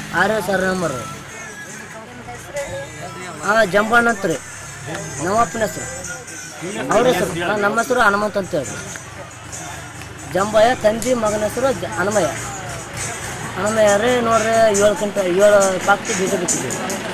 ಆರೇ sir number ಹಾಂ ಜಂಬಣ್ಣ ಅಂತ ರೀ ನಮ್ಮಪ್ಪನ ಹೆಸರು ಅವ್ರ ಹೆಸರು ಹಾ, ನಮ್ಮ ಹೆಸರು ಹನುಮಂತ ಅಂತ ಹೇಳಿ ಜಂಬಯ್ಯ ತಂದಿ ಮಗನ ಹೆಸರು ಜ- ಹನುಮಯ್ಯ ಹನುಮಯ್ಯ ರೀ ನೋಡ್ರಿ ಏಳು ಗಂಟೆ ಏಳು ಪಾಕ್ತಿ ಬೀಜ ಬಿತ್ತಿದ್ವಿ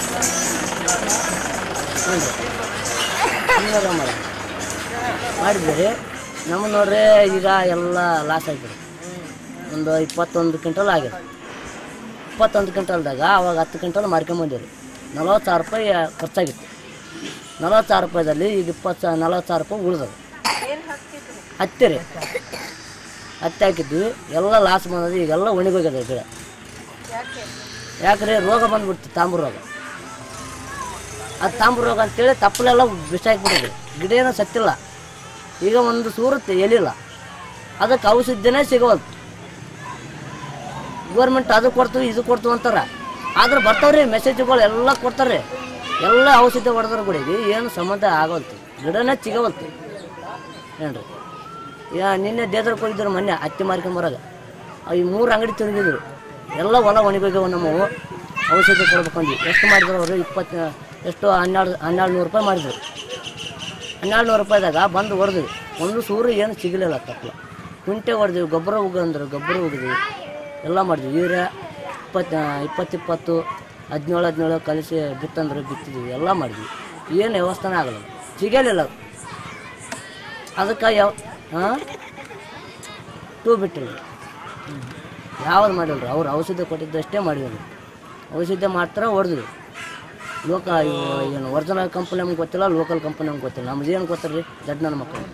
ಹ್ಞೂ ರೀ ಹನ್ನೆರಡು ಮಾಡಿ ಮಾಡಿದ್ವಿ ರೀ ನಮ್ಮ ನೋಡ್ರಿ ಈಗ ಎಲ್ಲ ಲಾಸ್ ಆಯ್ತು ಒಂದು ಇಪ್ಪತ್ತೊಂದು ಕ್ವಿಂಟಲ್ ಆಗಿದೆ ಇಪ್ಪತ್ತೊಂದು ಕ್ವಿಂಟಲ್ದಾಗ ಅವಾಗ ಹತ್ತು ಕ್ವಿಂಟಲ್ ಮಾರ್ಕೊಂಬಂದಿರಿ ನಲವತ್ತು ಸಾವಿರ ರೂಪಾಯಿ ಖರ್ಚಾಗಿತ್ತು ನಲವತ್ತು ಸಾವಿರ ರೂಪಾಯಿದಲ್ಲಿ ಈಗ ಇಪ್ಪತ್ತು ಸಾವಿರ ನಲವತ್ತು ಸಾವಿರ ರೂಪಾಯಿ ಉಳಿದದು ಹತ್ತಿ ರೀ ಹತ್ತಿ ಹಾಕಿದ್ವಿ ಎಲ್ಲ ಲಾಸ್ ಬಂದದ್ದು ಈಗೆಲ್ಲ ಒಣಗೋಗ್ಯದ ಗಿಡ ಯಾಕ್ರಿ ರೋಗ ಬಂದ್ಬಿಡ್ತು ತಾಂಬು ರೋಗ ಅದು ತಾಂಬು ರೋಗ ಅಂತೇಳಿ ತಪ್ಪಲೆಲ್ಲ ಬಿಸಾಕ್ಬಿಡೋದು ಗಿಡ ಏನೋ ಸತ್ತಿಲ್ಲ ಈಗ ಒಂದು ಸೂರತ್ತೆ ಎಲಿಲ್ಲ ಅದಕ್ಕೆ ಔಷಧಿನೇ ಸಿಗವಲ್ತು ಗೌರ್ಮೆಂಟ್ ಅದು ಕೊಡ್ತೀವಿ ಇದು ಕೊಡ್ತೀವಿ ಅಂತಾರ ಆದ್ರೆ ಬರ್ತಾವ್ರಿ ಮೆಸೇಜ್ಗಳು ಎಲ್ಲ ಕೊಡ್ತಾರೆ ಎಲ್ಲ ಔಷಧಿ ಹೊಡೆದ್ರ ಗುಡಿಗೆ ಏನು ಸಂಬಂಧ ಆಗವಲ್ತು ಗಿಡನೇ ಸಿಗವಲ್ತು ಏನ್ರಿ ಯಾ ನಿನ್ನೆ ದೇದ್ರಕ್ಕೆ ಹೋಗಿದ್ರು ಮೊನ್ನೆ ಹತ್ತಿ ಮಾರ್ಕೊಂಬರಾಗ ಈ ಮೂರು ಅಂಗಡಿ ತಿರುಗಿದ್ರು ಎಲ್ಲ ಹೊಲ ಒಣಗೋಗ್ಯಾವ ನಮ್ಮವು ಔಷಧಿ ಕೊಡ್ಬೇಕಂದು ಎಷ್ಟು ಮಾಡಿದ್ರು ಅವರು ಇಪ್ಪತ್ತು ಎಷ್ಟು ಹನ್ನೆರಡು ಹನ್ನೆರಡು ನೂರು ರೂಪಾಯಿ ಮಾಡಿದ್ರು ಹನ್ನೆರಡು ನೂರು ರೂಪಾಯಿದಾಗ ಬಂದು ಹೊಡೆದ್ವಿ ಒಂದು ಸೂರು ಏನು ಸಿಗಲಿಲ್ಲ ತಪ್ಪಲ ಕುಂಟೆ ಹೊಡೆದ್ವಿ ಗೊಬ್ಬರ ಉಗಂದ್ರು ಗೊಬ್ಬರ ಉಗಿದ್ವಿ ಎಲ್ಲ ಮಾಡಿದ್ವಿ ಯೂರಿಯಾ ಇಪ್ಪತ್ತು ಇಪ್ಪತ್ತಿಪ್ಪತ್ತು ಹದಿನೇಳು ಹದಿನೇಳು ಕಲಿಸಿ ಬಿತ್ತಂದ್ರೆ ಬಿತ್ತಿದ್ವಿ ಎಲ್ಲ ಮಾಡಿದ್ವಿ ಏನು ವ್ಯವಸ್ಥೆನೇ ಆಗಲ್ಲ ಸಿಗಲಿಲ್ಲ ಅದು. ಅದಕ್ಕೆ ಯಾವ ಹಾಂ ಟೂ ಬಿಟ್ಟಿಲ್ಲ ಯಾವ್ದು ಮಾಡಿಲ್ರಿ ಅವ್ರು ಔಷಧಿ ಕೊಟ್ಟಿದ್ದಷ್ಟೇ ಮಾಡಿದ್ವಿ ಔಷಧಿ ಮಾತ್ರ ಹೊಡೆದ್ವಿ ಲೋಕ ಇವು ಏನು ಒರಿಜಿನಲ್ ಕಂಪನಿ ನಮ್ಗೆ ಗೊತ್ತಿಲ್ಲ ಲೋಕಲ್ ಕಂಪನಿ ನಮ್ಗೆ ಗೊತ್ತಿಲ್ಲ ನಮ್ದು ಏನು ಗೊತ್ತಿಲ್ಲ ರೀ ದೊಡ್ಡ ನನ್ನ ಮಕ್ಕಳು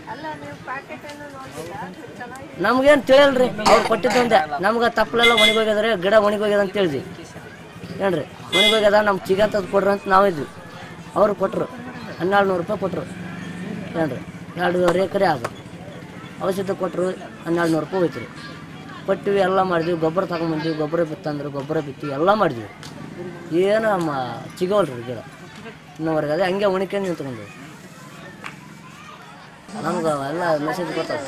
ನಮ್ಗೇನು ತಿಳಿಯಲ್ರಿ ಅವ್ರು ಕೊಟ್ಟಿದ್ದಂದೆ ನಮ್ಗೆ ತಪ್ಪಲೆಲ್ಲ ಒಣಗೋಗ್ಯದ್ರಿ ಗಿಡ ಒಣಗೋಗ್ಯದ ಅಂತ ಹೇಳಿದ್ವಿ ಏನ್ರಿ ಒಣಗೋಗ್ಯದ ನಮ್ಗೆ ಚಿಗಂತದ್ದು ಕೊಡ್ರಿ ಅಂತ ನಾವು ಇದ್ವಿ ಅವ್ರು ಕೊಟ್ಟರು ಹನ್ನೆರಡು ನೂರು ರೂಪಾಯಿ ಕೊಟ್ಟರು ಏನ್ರಿ ಎರಡೂವರೆ ಎಕರೆ ಆಗ ಔಷಧಿ ಕೊಟ್ಟರು ಹನ್ನೆರಡು ನೂರು ರೂಪಾಯಿ ಹೋಯ್ತು ರೀ ಕೊಟ್ಟಿವಿ ಎಲ್ಲ ಮಾಡಿದ್ವಿ ಗೊಬ್ಬರ ತಗೊಂಬಂದ್ವಿ ಗೊಬ್ಬರ ಬಿತ್ತಂದ್ರೆ ಗೊಬ್ಬರ ಬಿತ್ತಿ ಎಲ್ಲ ಮಾಡಿದ್ವಿ ಏನು ಮ ಸಿಗೋಲ್ರಿ ಗಿಡ ಇನ್ನೂವರೆಗೆ ಅದೇ ಹಂಗೆ ಉಣಿಕೊಂಡು ನಿಂತ್ಕೊಂಡು ನಮ್ಗೆ ಎಲ್ಲ ಮೆಸೇಜ್ ಗೊತ್ತಾಗ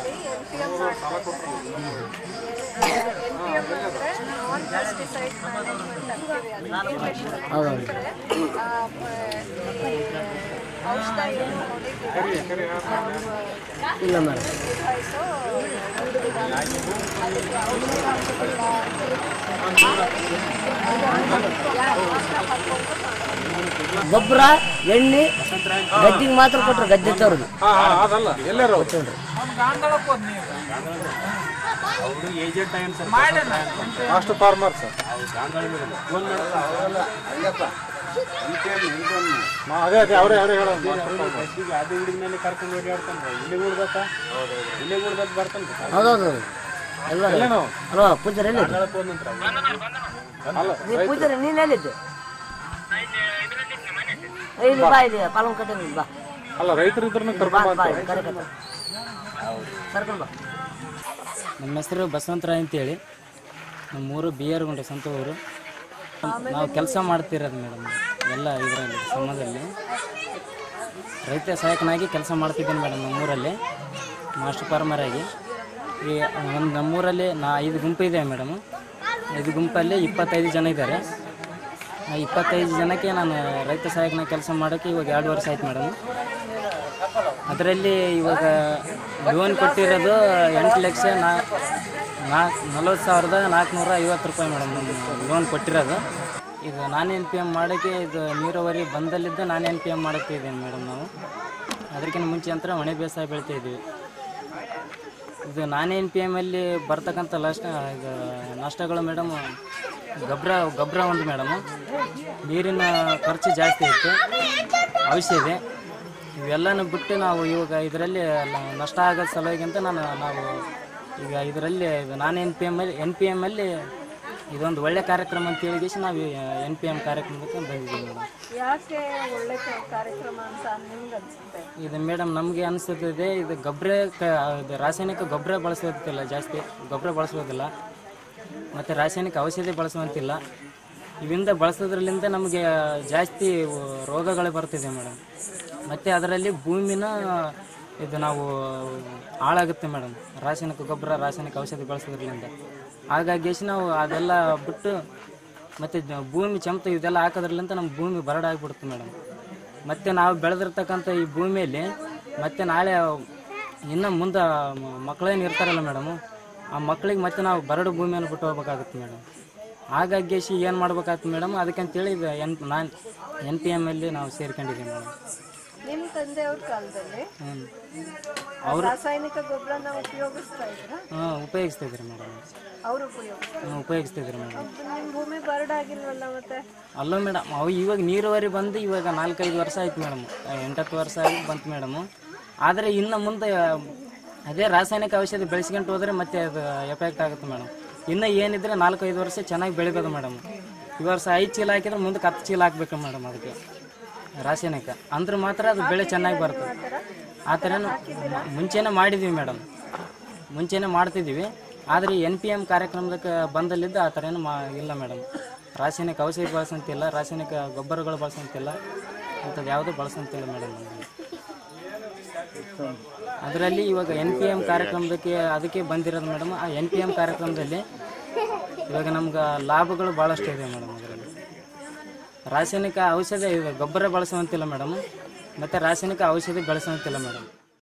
ಹೌದೌದು ಇಲ್ಲ ಮೇಡಮ್ ಗೊಬ್ಬರ ಎಣ್ಣೆ ಗದ್ದಿಗೆ ಮಾತ್ರ ಕೊಟ್ರು ಗದ್ದೆ ತವ್ರಿಗೆ ಹಾ ಹಾ ಅದಲ್ಲ ಎಲ್ಲರೂ ಮಾಸ್ಟರ್ ಫಾರ್ಮರ್ ಸರ್ ಅದೇ ಅದೇ ಅವರೇ ಅವರೇ ಹೇಳೋದು ಹೌದೌದು ಎಲ್ಲ ಎಲ್ಲೇನು? ಅಲ್ವಾ ಪೂಜಾರಿ ಎಲ್ಲಿದ್ದೆ ಅಲ್ಲ ನೀ ಪೂಜಾರಿ ನೀನು ಎಲ್ಲಿದ್ದೆ ಇಲ್ಲಿ ಬಾ ಇಲ್ಲಿ ಪಾಲಂ ಕಟ್ಟೆ ಬಾ ಅಲ್ಲ ರೈತರು ಇದ್ರನ್ನ ಬಾ ಕರ್ಕೊಂಡ್ ಬಾ ಇಲ್ಲಿ ಕರೆಕತ್ತ ಕರ್ಕೊಂಡು ಬಾ ನಮ್ಮ ಹೆಸರು ಬಸವಂತರಾಯ್ ಅಂತೇಳಿ ನಮ್ಮ ಊರು ಬಿ ಆರ್ ಗುಂಟೆ ಸ್ವಂತ ಊರು ನಾವು ಕೆಲಸ ಮಾಡ್ತಿರೋದು ಮೇಡಮ್ ಎಲ್ಲ ಇದರಲ್ಲಿ ಸಮಾಜದಲ್ಲಿ ರೈತ ಸಹಾಯಕನಾಗಿ ಕೆಲಸ ಮಾಡ್ತಿದ್ದೀನಿ ಮೇಡಮ್ ನಮ್ಮೂರಲ್ಲಿ ಮಾಸ್ಟರ್ ಫಾರ್ಮರ್ ಆಗಿ ಈ ಒಂದು ನಮ್ಮೂರಲ್ಲಿ ನಾ ಐದು ಗುಂಪು ಇದೆ ಮೇಡಮ್ ಐದು ಗುಂಪಲ್ಲಿ ಇಪ್ಪತ್ತೈದು ಜನ ಇದ್ದಾರೆ ಆ ಇಪ್ಪತ್ತೈದು ಜನಕ್ಕೆ ನಾನು ರೈತ ಸಹಾಯಕನಾಗಿ ಕೆಲಸ ಮಾಡೋಕ್ಕೆ ಇವಾಗ ಎರಡು ವರ್ಷ ಆಯ್ತು ಮೇಡಮ್ ಅದರಲ್ಲಿ ಇವಾಗ ಲೋನ್ ಕೊಟ್ಟಿರೋದು ಎಂಟು ಲಕ್ಷ ನಾ ನಾಲ್ಕು ನಲ್ವತ್ತು ಸಾವಿರದ ನಾಲ್ಕುನೂರ ಐವತ್ತು ರೂಪಾಯಿ ಮೇಡಮ್ ಲೋನ್ ಕೊಟ್ಟಿರೋದು ಇದು ನಾನ್ ಎನ್ ಪಿ ಎಮ್ ಮಾಡೋಕ್ಕೆ ಇದು ನೀರಾವರಿ ಬಂದಲ್ಲಿದ್ದ ನಾನ್ ಎನ್ ಪಿ ಎಮ್ ಮಾಡುತ್ತಾ ಇದ್ದೀನಿ ಮೇಡಮ್ ನಾವು ಅದಕ್ಕಿಂತ ಮುಂಚೆ ಅಂತ ಒಣ ಬೇಸಾಯ ಬೆಳಿತಾ ಇದ್ವಿ ಇದು ನಾನ್ ಎನ್ ಪಿ ಎಮ್ಮಲ್ಲಿ ಬರ್ತಕ್ಕಂಥ ಲಷ್ಟ ಇದು ನಷ್ಟಗಳು ಮೇಡಮ್ ಗೊಬ್ಬರ ಗೊಬ್ಬರ ಒಂದು ಮೇಡಮು ನೀರಿನ ಖರ್ಚು ಜಾಸ್ತಿ ಇತ್ತು ಔಷಧಿ ಇವೆಲ್ಲನೂ ಬಿಟ್ಟು ನಾವು ಇವಾಗ ಇದರಲ್ಲಿ ನಷ್ಟ ಆಗೋ ಸಲುವಾಗಿ ಅಂತ ನಾನು ನಾವು ಈಗ ಇದರಲ್ಲಿ ನಾನು ಎನ್ ಪಿ ಎಮ್ಮಲ್ಲಿ ಎನ್ ಪಿ ಎಮ್ಮಲ್ಲಿ ಇದೊಂದು ಒಳ್ಳೆ ಕಾರ್ಯಕ್ರಮ ಅಂತ ಹೇಳಿಗಿಸಿ ನಾವು ಎನ್ ಪಿ ಎಮ್ ಕಾರ್ಯಕ್ರಮಕ್ಕೆ ಬಂದಿದ್ದೀವಿ ಮೇಡಮ್ ಯಾಕೆ ಒಳ್ಳೆ ಕ- ಕಾರ್ಯಕ್ರಮ ಅಂತ ನಿಮ್ಗೆ ಅನ್ಸುತ್ತೆ ಇದು ಮೇಡಮ್ ನಮಗೆ ಅನಿಸುತ್ತದೆ ಇದು ಗೊಬ್ಬರ ಕ ಇದು ರಾಸಾಯನಿಕ ಗೊಬ್ಬರ ಬಳಸೋದಿಲ್ಲ ಜಾಸ್ತಿ ಗೊಬ್ಬರ ಬಳಸೋದಿಲ್ಲ ಮತ್ತು ರಾಸಾಯನಿಕ ಔಷಧಿ ಬಳಸುವಂತಿಲ್ಲ ಇವಿಂದ ಬಳಸೋದ್ರಲ್ಲಿಂದ ನಮಗೆ ಜಾಸ್ತಿ ರೋಗಗಳು ಬರ್ತಿದೆ ಮೇಡಮ್ ಮತ್ತು ಅದರಲ್ಲಿ ಭೂಮಿನ ಇದು ನಾವು ಹಾಳಾಗುತ್ತೆ ಮೇಡಮ್ ರಾಸಾಯನಿಕ ಗೊಬ್ಬರ ರಾಸಾಯನಿಕ ಔಷಧಿ ಬಳಸೋದ್ರಲ್ಲಿಂದ ಹಾಗಾಗಿ ನಾವು ಅದೆಲ್ಲ ಬಿಟ್ಟು ಮತ್ತು ಭೂಮಿ ಚಮತ ಇದೆಲ್ಲ ಹಾಕೋದ್ರಲ್ಲಿಂದ ನಮ್ಮ ಭೂಮಿ ಬರಡಾಗ್ಬಿಡುತ್ತೆ ಮೇಡಮ್ ಮತ್ತು ನಾವು ಬೆಳೆದಿರ್ತಕ್ಕಂಥ ಈ ಭೂಮಿಯಲ್ಲಿ ಮತ್ತೆ ನಾಳೆ ಇನ್ನು ಮುಂದೆ ಮಕ್ಕಳೇನು ಇರ್ತಾರಲ್ಲ ಮೇಡಮು ಆ ಮಕ್ಕಳಿಗೆ ಮತ್ತೆ ನಾವು ಬರಡು ಭೂಮಿಯನ್ನು ಬಿಟ್ಟು ಹೋಗ್ಬೇಕಾಗುತ್ತೆ ಮೇಡಮ್ ಹಾಗಾಗಿ ಏನು ಮಾಡ್ಬೇಕಾಗ್ತದೆ ಮೇಡಮ್ ಅದಕ್ಕಂತೇಳಿ ಇದು ಎನ್ ನಾನು ಎನ್ ಪಿ ಎಮ್ ಅಲ್ಲಿ ನಾವು ಸೇರ್ಕೊಂಡಿದ್ದೀವಿ ಮೇಡಮ್ ನಿಮ್ಮ ತಂದೆಯವ್ರ ಕಾಲದಲ್ಲಿ ಹ್ಞೂ ರಾಸಾಯನಿಕ ಗೊಬ್ಬರನ ಉಪಯೋಗಿಸ್ತಾ ಇದ್ರ ಹಾಂ ಉಪಯೋಗಿಸ್ತಾ ಇದ್ರಿ ಮೇಡಮ್ ಅವ್ರು ಉಪಯೋಗಿಸ್ತಾರೆ ಹ್ಞೂ ಉಪಯೋಗಿಸ್ತಾ ಇದ್ರಿ ಮೇಡಮ್ ನಿಮ್ಮ ಭೂಮಿ ಬರಡಾಗಿಲ್ವಲ್ಲ ಮತ್ತೆ ಅಲ್ಲ ಮೇಡಮ್ ಅವು ಇವಾಗ ನೀರುವರಿ ಬಂದು ಇವಾಗ ನಾಲ್ಕೈದು ವರ್ಷ ಆಯ್ತು ಮೇಡಮ್ ಎಂಟತ್ತು ವರ್ಷ ಆಗಿ ಬಂತು ಮೇಡಮು ಆದರೆ ಇನ್ನು ಮುಂದೆ ಅದೇ ರಾಸಾಯನಿಕ ಔಷಧಿ ಬೆಳೆಸ್ಕೊಂತ ಹೋದ್ರೆ ಮತ್ತೆ ಅದು ಎಫೆಕ್ಟ್ ಆಗುತ್ತೆ ಮೇಡಮ್ ಇನ್ನು ಏನಿದ್ರೆ ನಾಲ್ಕೈದು ವರ್ಷ ಚೆನ್ನಾಗಿ ಬೆಳಿಬೋದು ಮೇಡಮ್ ಈ ವರ್ಷ ಐದು ಚೀಲ ಹಾಕಿದ್ರೆ ಮುಂದಕ್ಕೆ ಹತ್ತು ಚೀಲ ಹಾಕ್ಬೇಕು ಮೇಡಮ್ ಅದಕ್ಕೆ ರಾಸಾಯನಿಕ ಅಂದ್ರೆ ಮಾತ್ರ ಅದು ಬೆಳೆ ಚೆನ್ನಾಗಿ ಬರ್ತದೆ ಆ ಥರ ಮುಂಚೆನೇ ಮಾಡಿದ್ವಿ ಮೇಡಮ್ ಮುಂಚೆನೇ ಮಾಡ್ತಿದ್ದೀವಿ ಆದರೆ ಎನ್ ಪಿ ಎಮ್ ಕಾರ್ಯಕ್ರಮದಕ್ಕೆ ಬಂದಲ್ಲಿದ್ದು ಆ ಥರ ಏನು ಮಾ ಇಲ್ಲ ಮೇಡಮ್ ರಾಸಾಯನಿಕ ಔಷಧಿ ಬಳಸಂತಿಲ್ಲ ರಾಸಾಯನಿಕ ಗೊಬ್ಬರಗಳು ಬಳಸಂತಿಲ್ಲ ಅಂಥದ್ದು ಯಾವುದೂ ಬಳಸಂತಿಲ್ಲ ಮೇಡಮ್ ಅದರಲ್ಲಿ ಇವಾಗ ಎನ್ ಪಿ ಎಮ್ ಕಾರ್ಯಕ್ರಮದಕ್ಕೆ ಅದಕ್ಕೆ ಬಂದಿರೋದು ಮೇಡಮ್ ಆ ಎನ್ ಪಿ ಎಮ್ ಕಾರ್ಯಕ್ರಮದಲ್ಲಿ ಇವಾಗ ನಮ್ಗೆ ಲಾಭಗಳು ಭಾಳಷ್ಟು ಇದೆ ಮೇಡಮ್ ಅದರಲ್ಲಿ ರಾಸಾಯನಿಕ ಔಷಧಿ ಇದು ಗೊಬ್ಬರ ಬಳಸುವಂತಿಲ್ಲ ಮೇಡಮ್ ಮತ್ತು ರಾಸಾಯನಿಕ ಔಷಧಿ ಬಳಸುವಂತಿಲ್ಲ ಮೇಡಮ್